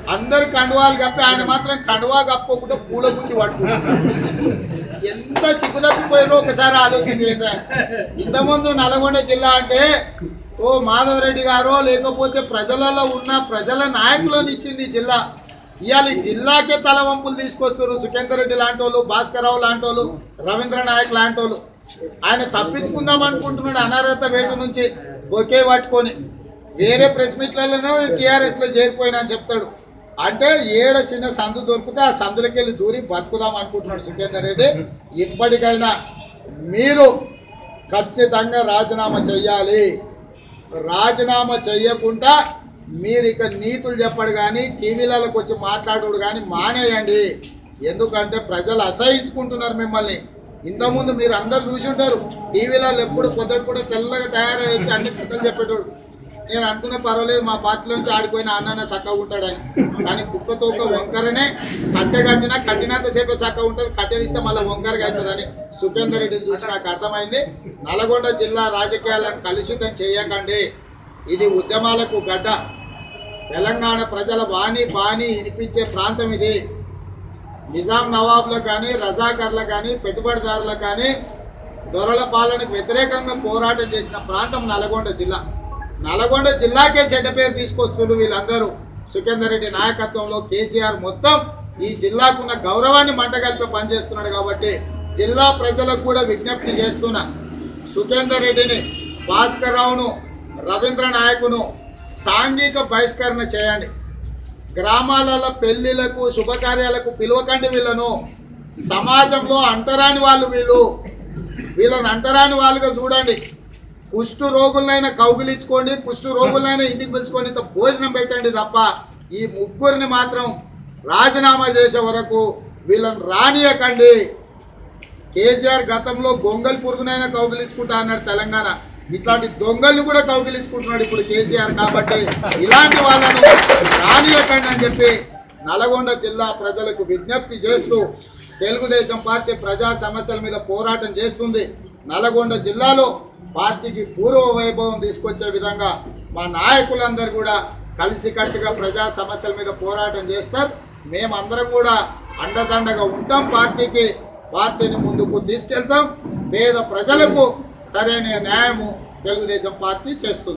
అందరు కండువాలు కప్పి ఆయన మాత్రం కండువా కప్పుకోకుండా పూల గుత్తి పట్టుకుంటున్నాడు ఎంత సిగ్గు తప్పిపోయారో ఒకసారి ఆలోచన చేయండి ఇంతకుముందు నల్గొండ జిల్లా అంటే ఓ మాధవరెడ్డి గారో లేకపోతే ప్రజలలో ఉన్న ప్రజల నాయకులను ఇచ్చింది ఈ జిల్లా ఇవాళ ఈ జిల్లాకే తలవంపులు తీసుకొస్తారు సుఖేందర్ రెడ్డి లాంటి వాళ్ళు భాస్కరరావు లాంటి వాళ్ళు రవీంద్ర నాయక్ లాంటి వాళ్ళు ఆయన తప్పించుకుందాం అనుకుంటున్నాడు అనర్హత వేటు నుంచి ఒకే పట్టుకొని వేరే ప్రెస్ మీట్లలోనో టీఆర్ఎస్ లో చేరిపోయినా అని చెప్తాడు అంటే ఏడ చిన్న సందు దొరికితే ఆ సందులకి వెళ్ళి దూరి బతుకుదాం అనుకుంటున్నాడు సుఖేందర్ రెడ్డి ఇప్పటికైనా మీరు ఖచ్చితంగా రాజీనామా చెయ్యాలి రాజీనామా చెయ్యకుండా మీరు ఇక నీతులు చెప్పడు కానీ టీవీలకు వచ్చి మాట్లాడు కానీ మానేయండి ఎందుకంటే ప్రజలు అసహించుకుంటున్నారు మిమ్మల్ని ఇంతకుముందు మీరు అందరు చూసి ఉంటారు టీవీలలో ఎప్పుడు పొద్దుట కూడా తెల్లగా తయారయ్యి అన్ని కథలు చెప్పేటోడు నేను అనుకునే పర్వాలేదు మా పార్టీలో నుంచి ఆడిపోయిన అన్న చక్కగా ఉంటాడని కానీ కుక్కతో ఒక వంకరనే కట్టె కట్టినా కట్టినంత సేపే చక్కగా ఉంటుంది కట్టె తీస్తే మళ్ళీ వంకరగా అవుతుందని సుఖేందర్ రెడ్డిని చూసి నాకు అర్థమైంది నల్గొండ జిల్లా రాజకీయాలను కలుషితం చేయకండి ఇది ఉద్యమాలకు గడ్డ తెలంగాణ ప్రజల వాణి బాణి వినిపించే ప్రాంతం ఇది నిజాం నవాబులకు కానీ రజాకర్లకు కానీ పెట్టుబడిదారులకు కానీ దొరల పాలనకు వ్యతిరేకంగా పోరాటం చేసిన ప్రాంతం నల్గొండ జిల్లా నల్గొండ జిల్లాకే చెడ్డ పేరు తీసుకొస్తున్నారు వీళ్ళందరూ సుఖేందర్ రెడ్డి నాయకత్వంలో కేసీఆర్ మొత్తం ఈ జిల్లాకున్న గౌరవాన్ని మంటగలిపి పనిచేస్తున్నాడు కాబట్టి జిల్లా ప్రజలకు కూడా విజ్ఞప్తి చేస్తున్నా సుఖేందర్ రెడ్డిని భాస్కర్ రావును రవీంద్ర నాయకును సాంఘిక బహిష్కరణ చేయండి గ్రామాలలో పెళ్లిళ్లకు శుభకార్యాలకు పిలవకండి వీళ్ళను సమాజంలో అంటరాని వాళ్ళు వీళ్ళు వీళ్ళని అంటరాని వాళ్ళుగా చూడండి కుష్టు రోగులనైనా కౌగిలించుకోండి కుష్టు రోగులనైనా ఇంటికి పిలుచుకొని ఇంత భోజనం పెట్టండి తప్ప ఈ ముగ్గురిని మాత్రం రాజీనామా చేసే వరకు వీళ్ళని రానియకండి కేసీఆర్ గతంలో గొంగల్ పురుగునైనా కౌగిలించుకుంటా అన్నాడు తెలంగాణ ఇట్లాంటి దొంగల్ని కూడా కౌగిలించుకుంటున్నాడు ఇప్పుడు కేసీఆర్ కాబట్టి ఇలాంటి వాళ్ళను రానియకండి అని చెప్పి నల్గొండ జిల్లా ప్రజలకు విజ్ఞప్తి చేస్తూ తెలుగుదేశం పార్టీ ప్రజా సమస్యల మీద పోరాటం చేస్తుంది నల్గొండ జిల్లాలో పార్టీకి పూర్వ వైభవం తీసుకొచ్చే విధంగా మా నాయకులందరూ కూడా కలిసికట్టుగా ప్రజా సమస్యల మీద పోరాటం చేస్తారు మేమందరం కూడా అండదండగా ఉంటాం పార్టీకి పార్టీని ముందుకు తీసుకెళ్తాం పేద ప్రజలకు సరైన న్యాయము తెలుగుదేశం పార్టీ చేస్తుంది